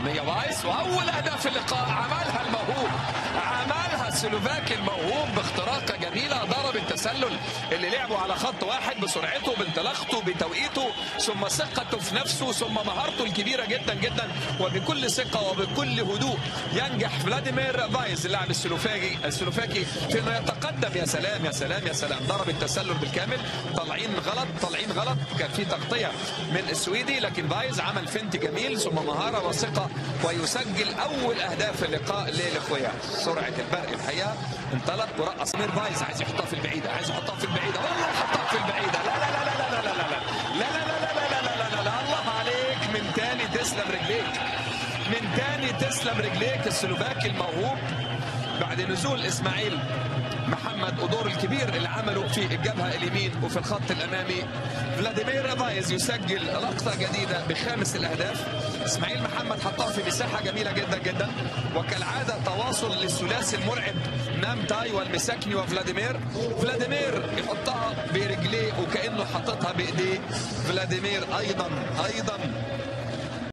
الاماميه فايس واول اهداف اللقاء عملها الموهوب عملها السلوفاكي الموهوب باختراقه جميله ضرب التسلل اللي لعبوا على خط واحد بسرعته بانطلاقته بتوقيته ثم ثقته في نفسه ثم مهارته الكبيره جدا جدا وبكل ثقه وبكل هدوء ينجح فلاديمير فايز اللاعب السلوفاكي السلوفاكي في انه يتقدم يا سلام يا سلام يا سلام ضرب التسلل بالكامل طالعين غلط طالعين غلط كان في تغطيه من السويدي لكن فايز عمل فنت جميل ثم مهاره وثقه ويسجل اول اهداف اللقاء للاخويا سرعه البرق الحقيقه انطلق ورقص مير فايز عايز يحطها في البعيده عايز يحطها في البعيده والله حطها في البعيده لا لا لا لا لا لا لا لا لا لا لا لا لا لا لا لا الله عليك من تاني تسلم رجليك من تاني تسلم رجليك السلوفاكي الموهوب بعد نزول اسماعيل محمد ودور الكبير اللي عمله في الجبهه اليمين وفي الخط الامامي فلاديمير فايز يسجل لقطه جديده بخامس الاهداف اسماعيل محمد حطها في مساحه جميله جدا جدا وكالعاده تواصل للثلاثي المرعب نام تاي والمساكني وفلاديمير فلاديمير يحطها برجليه وكانه حاططها بايديه فلاديمير ايضا ايضا